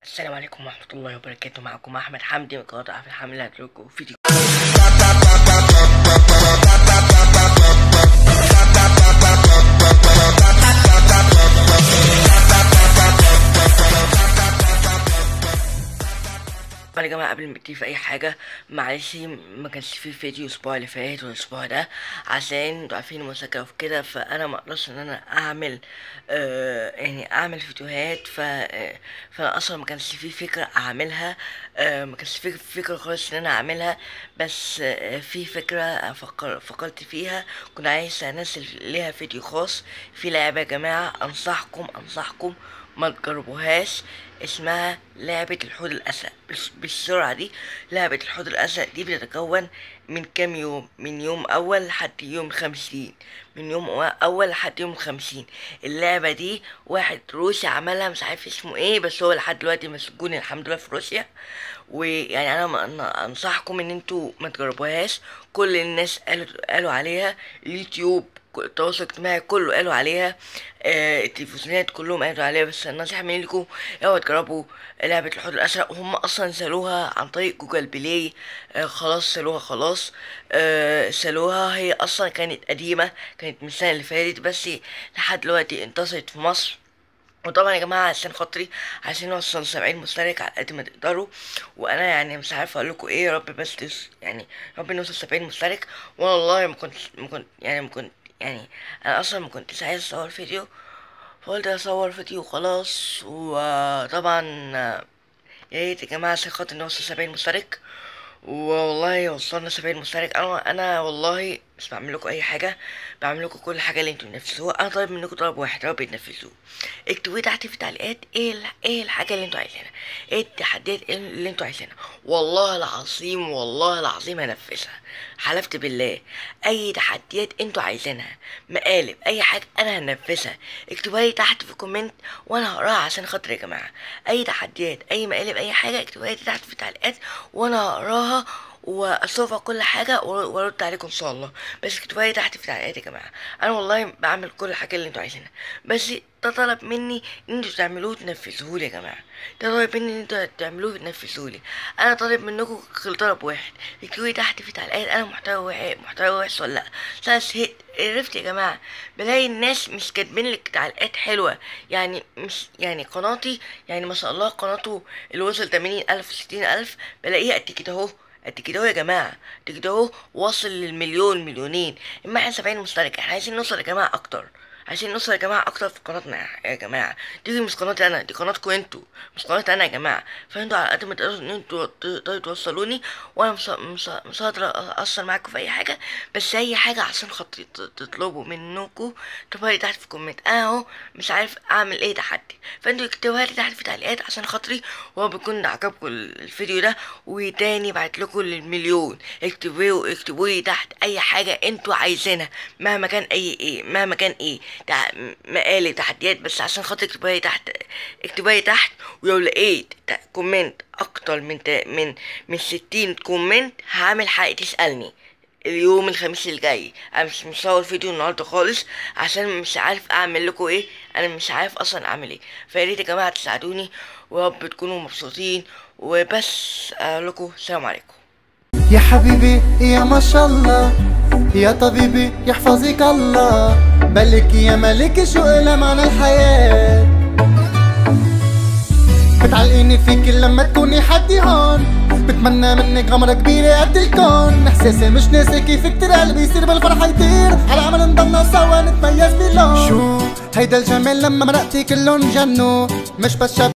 السلام عليكم ورحمة الله وبركاته معكم أحمد حمدي من قناة أحمد حمدي هتلاقوا فيديو طبعا يا جماعة قبل ما ابتدي في أي حاجة معلش ما كانش في فيديو الأسبوع اللي فات والأسبوع ده عشان انتوا عارفين المذاكرة وكده فأنا مقدرش إن أنا أعمل آه يعني أعمل فيديوهات ف آه، فأنا أصلا ما كانش في فكرة أعملها آه ما كانش في فكرة خالص إن أنا أعملها بس آه في فكرة فكر فكرت فيها كنت عايز أنزل ليها فيديو خاص في لعبة يا جماعة أنصحكم أنصحكم ما تجربوهاش اسمها لعبة الحوض الأزرق بس- بالسرعة دي لعبة الحوض الأزرق دي بتتكون من كام يوم من يوم أول لحد يوم خمسين من يوم أول لحد يوم خمسين اللعبة دي واحد روسي عملها مش عارف اسمه ايه بس هو لحد دلوقتي مسجون الحمد لله في روسيا ويعني انا م- أنا انصحكم ان انتوا ما تجربوهاش كل الناس قالوا قالوا عليها اليوتيوب كل- التواصل الاجتماعي كله قالوا عليها آه التلفزيونات كلهم قالوا عليها بس النصيحة مني لكم اوعوا تجربوا لعبة الحوض الأزرق وهم أصلا سالوها عن طريق جوجل بلاي آه خلاص سالوها خلاص آه سالوها هي أصلا كانت قديمة كانت من السنة اللي فاتت بس لحد دلوقتي انتصرت في مصر وطبعا يا جماعه عشان خاطري عشان نوصل سبعين مشترك على قد ما تقدروا وانا يعني مش عارف اقول لكم ايه يا رب بس تس يعني يا رب نوصل سبعين مشترك وانا والله ما كنت ما كنت يعني ما كنت يعني انا اصلا ما كنتش عايز اصور فيديو فقلت اصور فيديو وخلاص وطبعا يا ريت يا جماعه عشان خاطر نوصل سبعين مشترك والله وصلنا سبعين مشترك انا انا والله مش بعمل لكم اي حاجه بعمل لكم كل حاجه اللي انتوا تنفذوها انا طالب منكم طلب واحد يا رب تنفذوه اكتبوا لي تحت في التعليقات ايه ال- ايه الحاجه اللي انتوا عايزينها ايه التحديات اللي انتوا عايزينها والله العظيم والله العظيم هنفذها حلفت بالله اي تحديات انتوا عايزينها مقالب اي حاجه انا هنفذها اكتبوها لي تحت في كومنت وانا هقراها عشان خاطر يا جماعه اي تحديات اي مقالب اي حاجه اكتبوها لي تحت في التعليقات وانا هقراها واشوفها كل حاجه ور- وارد عليكم ان شاء الله بس اكتبوها لي تحت في التعليقات يا جماعه انا والله بعمل كل حاجه اللي انتوا عايزينها بس ده طلب مني ان انتوا تعملوه تنفذوه لي يا جماعه ده طلب مني ان انتوا تعملوه تنفذوه لي انا طالب منكم غير طلب واحد اكتبوا لي تحت في التعليقات انا محتوى وحش محتوى وحش ولا لا بس انا زهقت عرفت يا جماعه بلاقي الناس مش كاتبين لك تعليقات حلوه يعني مش يعني قناتي يعني ما شاء الله قناته اللي وصل 80 الف 60 الف بلاقيه قد كده اهو قد كده اهو يا جماعه قد كده اهو واصل للمليون مليونين اما احنا 70 مشترك احنا عايزين نوصل يا جماعه اكتر عايزين نوصل يا جماعه اكتر في قناتنا يا جماعه دي مش قناتي انا دي قناتكم انتوا مش قناتي انا يا جماعه فانتوا على قد ما تقدروا ان انتوا تقدروا توصلوني وانا مش مش مش هقدر اقصر معاكم في اي حاجه بس اي حاجه عشان خاطري ت- تطلبوا منكم تكتبوها لي تحت في الكومنت انا اهو مش عارف اعمل ايه تحدي فانتوا اكتبوها لي تحت في التعليقات عشان خاطري وهو بيكون عجبكم الفيديو ده وتاني بعت لكم للمليون اكتبوا اكتبوا لي تحت اي حاجه انتوا عايزينها مهما كان اي ايه مهما كان ايه تع... مقالب تحديات بس عشان خاطر اكتبوها لي تحت اكتبوها لي تحت ولو لقيت تا- كومنت اكتر من تا... من من 60 كومنت هعمل حلقه تسالني اليوم الخميس الجاي انا مش مصور فيديو النهارده خالص عشان مش عارف اعمل لكم ايه انا مش عارف اصلا اعمل ايه فيا ريت يا جماعه تساعدوني ويا رب تكونوا مبسوطين وبس اقول لكم السلام عليكم يا حبيبي يا ما شاء الله يا طبيبي يحفظك الله بلك يا ملك شو إلها معنى الحياة بتعلقيني فيك لما تكوني حدي هون بتمنى منك غمرة كبيرة قد الكون احساسي مش ناسي كيف كتير قلبي يصير بالفرحة يطير على امل نضلنا سوا نتميز بلون شو هيدا الجمال لما مرقتي كلهم جنوا مش بس شاب